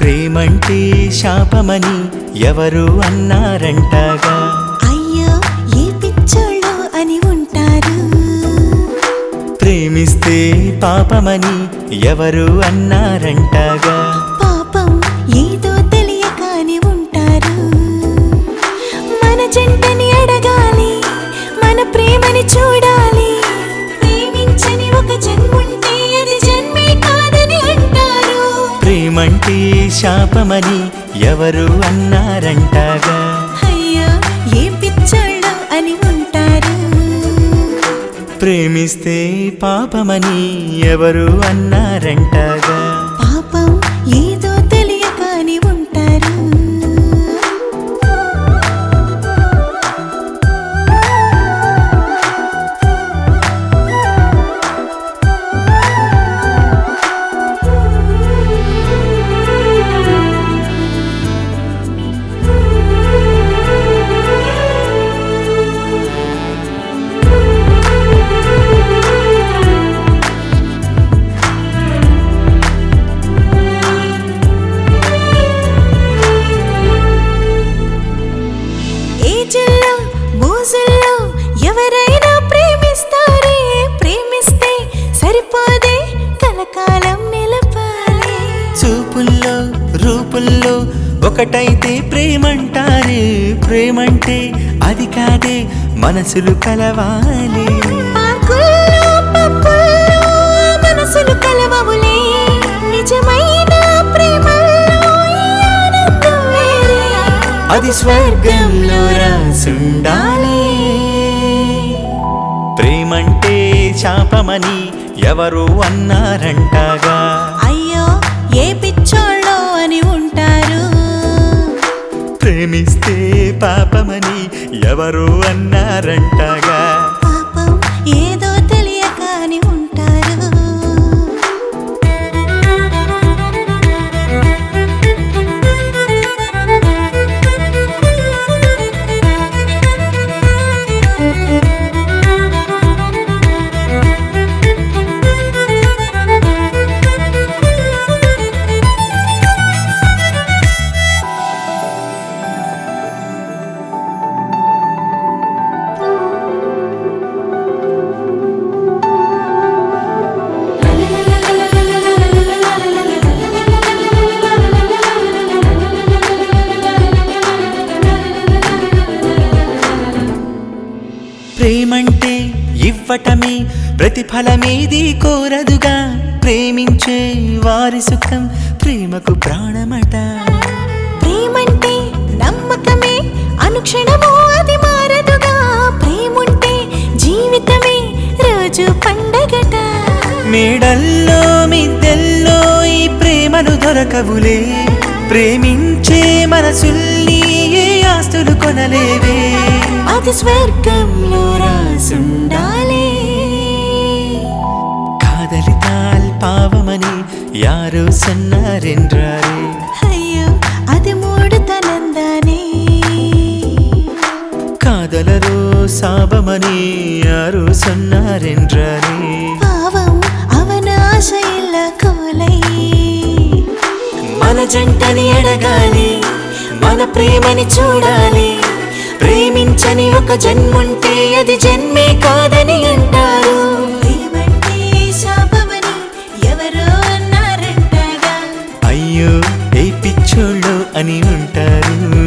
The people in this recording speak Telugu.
ప్రేమంటే శాపమని ఎవరు అన్నారంటగా అయ్యో ఏ పిచ్చోళ్ళు అని ఉంటారు ప్రేమిస్తే పాపమని ఎవరు అన్నారంటగా పాపం ఏదో తెలియకాని ఉంటారు మన జంటని అడగాలి మన ప్రేమని చూడాలి ప్రేమించని ఒక జన్ముంటే అది జన్మే కాదని అంటారు ప్రేమంటే శాపమని ఎవరు అన్నారంటగా అయ్యో ఏ పిచ్చోళ్ళు అని ఉంటారు ప్రేమిస్తే పాపమని ఎవరు అన్నారంటగా పాపం ఏదో తెలియకాని ఉంటారు ఏజుల్లో మోజుల్లో ఎవరైనా ప్రేమిస్తారే ప్రేమిస్తే సరిపోదే కలకాలం నిలపాలి చూపుల్లో రూపుల్లో ఒకటైతే ప్రేమంటారే ప్రేమంటే అది కాదే మనసులు కలవాలి పార్కుల్లో పబ్బుల్లో మనసులు కలవవులే నిజమైన ప్రేమల్లో ఈ ఆనందం వేరే అది స్వర్గంలో రాసుండాలి ప్రేమంటే శాపమని ఎవరు అన్నారంటగా అయ్యో ఏ పిచ్చోళ్ళో అని ఉంటారు ప్రేమిస్తే పాపమని ఎవరు అన్నారంటగా పాపం ఏదో తెలియకాని ఉంటారు ప్రేమంటే ఇవ్వటమే ప్రతిఫలమేది కోరదుగా ప్రేమించే వారి సుఖం ప్రేమకు ప్రాణమట ప్రేమంటే నమ్మకమే అనుక్షణము అది మారదుగా ప్రేముంటే జీవితమే రోజు పండగట మేడల్లో మిద్దెల్లో ఈ ప్రేమలు దొరకవులే ప్రేమించే మనసుల్ని ఏ ఆస్తులు కొనలేవే అది స్వర్గంలో రాసుండాలి కాదలితాల్ పావమని యారో సన్నారెండ్రారే అయ్యో అది మూడు తనందానే కాదలలో సాబమని యారో సన్నారెండ్రారే పావం అవన ఆశ ఇల్ల కోలై మన జంటని ఎడగాలి మన ప్రేమని చూడాలి ప్రేమించని ఒక జన్ముంటే అది జన్మే కాదని అంటారు ప్రేమంటే శాపమని ఎవరో అన్నారంటగా అయ్యో ఏ పిచ్చోళ్ళు అని ఉంటారు